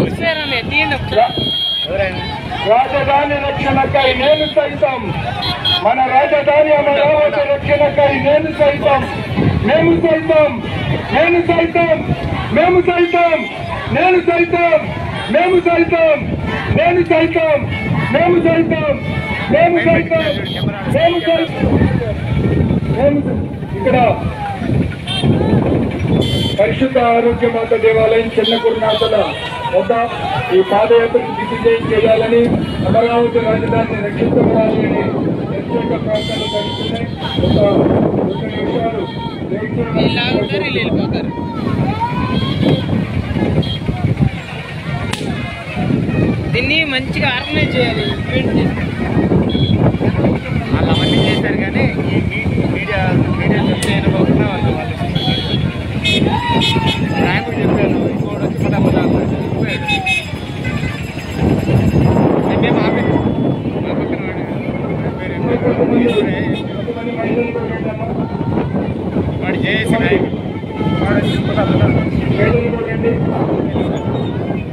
రాజధాని రక్షణకై నేను సైతం మన రాజధాని అమరావతి రక్షణకై నేను సైతం మేము సైతం నేను సైతం మేము సైతం నేను సైతం మేము సైతం నేను సైతం మేము సైతం మేము సైతం మేము సైతం మేము సై- ఇక్కడ పరిశుద్ధ ఆరోగ్య మాత దేవాలయం చిన్న గురునాథల వద్ద ఈ పాదయాత్రకు దిగ్విజయం చేయాలని అమరావతి రాజధానిని రక్షించబడాలి అని ప్రత్యేక ప్రార్థనలు జరుగుతున్నాయి ఒక రెండు నిమిషాలు వేచి దీన్ని మంచిగా ఆర్గనైజ్ చేయాలి ఈవెంట్ చేసి. వాళ్ళు అవన్నీ చేశారు కానీ ఈ మీ- మీడియా మీడియా చెప్తే అనుకోకుండా వాళ్ళు వాళ్ళు ర్యాంకు చెప్పాను ఇంకోటి వచ్చి పద పద అన్నాడు. వెళ్ళిపోయాడు. మేమేం ఆపేది. మా పక్కన వాడు పేరు ఏం పేరు? కొంతమంది మహిళలు కూడా రండమ్మా. వాడు జేఏసీ నాయకుడు వాడు వచ్చి పద పద. మహిళలు కూడా రండి.